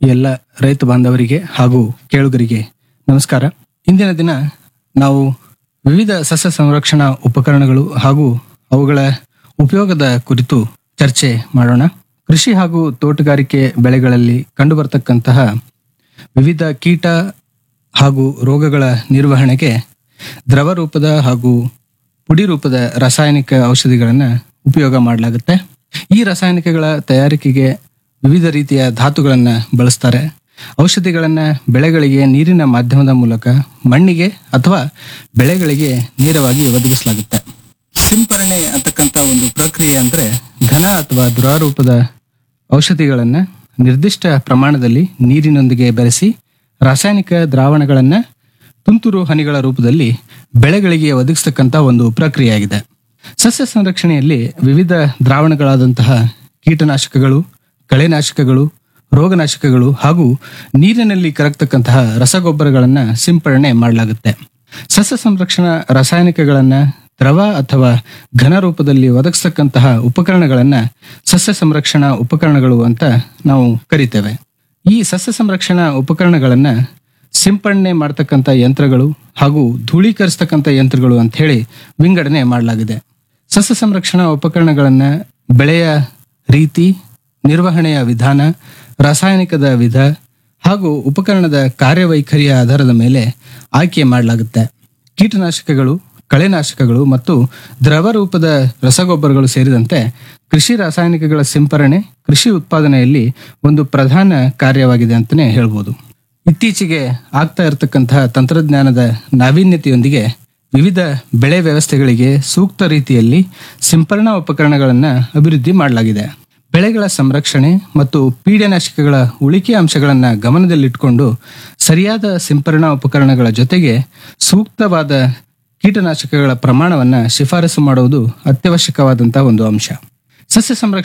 ಎಲ್ಲ ರೈತ ಬಾಂಧವರಿಗೆ ಹಾಗೂ ಕೇಳುಗರಿಗೆ ನಮಸ್ಕಾರ ಇಂದಿನ ದಿನ ನಾವು ವಿವಿಧ ಸಸ್ಯ ಸಂರಕ್ಷಣಾ ಉಪಕರಣಗಳು ಹಾಗೂ ಅವುಗಳ ಉಪಯೋಗದ ಕುರಿತು ಚರ್ಚೆ ಮಾಡೋಣ ಕೃಷಿ ಹಾಗೂ ತೋಟಗಾರಿಕೆ ಬೆಳೆಗಳಲ್ಲಿ ಕಂಡುಬರ್ತಕ್ಕಂತಹ ವಿವಿಧ ಕೀಟ ಹಾಗೂ ರೋಗಗಳ ನಿರ್ವಹಣೆಗೆ ದ್ರವ ರೂಪದ ಹಾಗೂ ಪುಡಿ ರೂಪದ ರಾಸಾಯನಿಕ ಔಷಧಿಗಳನ್ನು ಉಪಯೋಗ ಮಾಡಲಾಗುತ್ತೆ ಈ ರಾಸಾಯನಿಕಗಳ ತಯಾರಿಕೆಗೆ ವಿವಿಧ ರೀತಿಯ ಧಾತುಗಳನ್ನು ಬಳಸ್ತಾರೆ ಔಷಧಿಗಳನ್ನು ಬೆಳೆಗಳಿಗೆ ನೀರಿನ ಮಾಧ್ಯಮದ ಮೂಲಕ ಮಣ್ಣಿಗೆ ಅಥವಾ ಬೆಳೆಗಳಿಗೆ ನೇರವಾಗಿ ಒದಗಿಸಲಾಗುತ್ತೆ ಸಿಂಪರಣೆ ಅಂತಕ್ಕಂಥ ಒಂದು ಪ್ರಕ್ರಿಯೆ ಅಂದ್ರೆ ಘನ ಅಥವಾ ದ್ರವರೂಪದ ಔಷಧಿಗಳನ್ನು ನಿರ್ದಿಷ್ಟ ಪ್ರಮಾಣದಲ್ಲಿ ನೀರಿನೊಂದಿಗೆ ಬೆರೆಸಿ ರಾಸಾಯನಿಕ ದ್ರಾವಣಗಳನ್ನು ತುಂತುರು ಹನಿಗಳ ರೂಪದಲ್ಲಿ ಬೆಳೆಗಳಿಗೆ ಒದಗಿಸ್ತಕ್ಕಂಥ ಒಂದು ಪ್ರಕ್ರಿಯೆಯಾಗಿದೆ ಸಸ್ಯ ಸಂರಕ್ಷಣೆಯಲ್ಲಿ ವಿವಿಧ ದ್ರಾವಣಗಳಾದಂತಹ ಕೀಟನಾಶಕಗಳು ಕಳೆನಾಶಕಗಳು ರೋಗನಾಶಕಗಳು ಹಾಗೂ ನೀರಿನಲ್ಲಿ ಕರಗ್ತಕ್ಕಂತಹ ರಸಗೊಬ್ಬರಗಳನ್ನು ಸಿಂಪರಣೆ ಮಾಡಲಾಗುತ್ತೆ ಸಸ್ಯ ಸಂರಕ್ಷಣಾ ರಾಸಾಯನಿಕಗಳನ್ನು ದ್ರವ ಅಥವಾ ಘನ ರೂಪದಲ್ಲಿ ಒದಗಿಸ್ತಕ್ಕಂತಹ ಉಪಕರಣಗಳನ್ನು ಸಸ್ಯ ಸಂರಕ್ಷಣಾ ಉಪಕರಣಗಳು ಅಂತ ನಾವು ಕರಿತೇವೆ ಈ ಸಸ್ಯ ಸಂರಕ್ಷಣಾ ಉಪಕರಣಗಳನ್ನು ಸಿಂಪಡಣೆ ಮಾಡ್ತಕ್ಕಂಥ ಯಂತ್ರಗಳು ಹಾಗೂ ಧೂಳೀಕರಿಸ್ತಕ್ಕಂಥ ಯಂತ್ರಗಳು ಅಂತ ಹೇಳಿ ವಿಂಗಡಣೆ ಮಾಡಲಾಗಿದೆ ಸಸ್ಯ ಸಂರಕ್ಷಣಾ ಉಪಕರಣಗಳನ್ನು ಬೆಳೆಯ ರೀತಿ ನಿರ್ವಹಣೆಯ ವಿಧಾನ ರಾಸಾಯನಿಕದ ವಿಧ ಹಾಗೂ ಉಪಕರಣದ ಕಾರ್ಯವೈಖರಿಯ ಆಧಾರದ ಮೇಲೆ ಆಯ್ಕೆ ಮಾಡಲಾಗುತ್ತೆ ಕೀಟನಾಶಕಗಳು ಕಳೆನಾಶಕಗಳು ಮತ್ತು ದ್ರವ ರೂಪದ ರಸಗೊಬ್ಬರಗಳು ಸೇರಿದಂತೆ ಕೃಷಿ ರಾಸಾಯನಿಕಗಳ ಸಿಂಪರಣೆ ಕೃಷಿ ಉತ್ಪಾದನೆಯಲ್ಲಿ ಒಂದು ಪ್ರಧಾನ ಕಾರ್ಯವಾಗಿದೆ ಅಂತಲೇ ಹೇಳ್ಬೋದು ಇತ್ತೀಚೆಗೆ ಆಗ್ತಾ ಇರತಕ್ಕಂತಹ ತಂತ್ರಜ್ಞಾನದ ನಾವೀನ್ಯತೆಯೊಂದಿಗೆ ವಿವಿಧ ಬೆಳೆ ವ್ಯವಸ್ಥೆಗಳಿಗೆ ಸೂಕ್ತ ರೀತಿಯಲ್ಲಿ ಸಿಂಪರಣಾ ಉಪಕರಣಗಳನ್ನು ಅಭಿವೃದ್ಧಿ ಮಾಡಲಾಗಿದೆ ಬೆಳೆಗಳ ಸಂರಕ್ಷಣೆ ಮತ್ತು ಪೀಡನಾಶಕಗಳ ಉಳಿಕೆ ಅಂಶಗಳನ್ನು ಗಮನದಲ್ಲಿಟ್ಟುಕೊಂಡು ಸರಿಯಾದ ಸಿಂಪರಣಾ ಉಪಕರಣಗಳ ಜೊತೆಗೆ ಸೂಕ್ತವಾದ ಕೀಟನಾಶಕಗಳ ಪ್ರಮಾಣವನ್ನು ಶಿಫಾರಸು ಮಾಡುವುದು ಅತ್ಯವಶ್ಯಕವಾದಂತಹ ಒಂದು ಅಂಶ ಸಸ್ಯ ಸಂರಕ್ಷಣೆ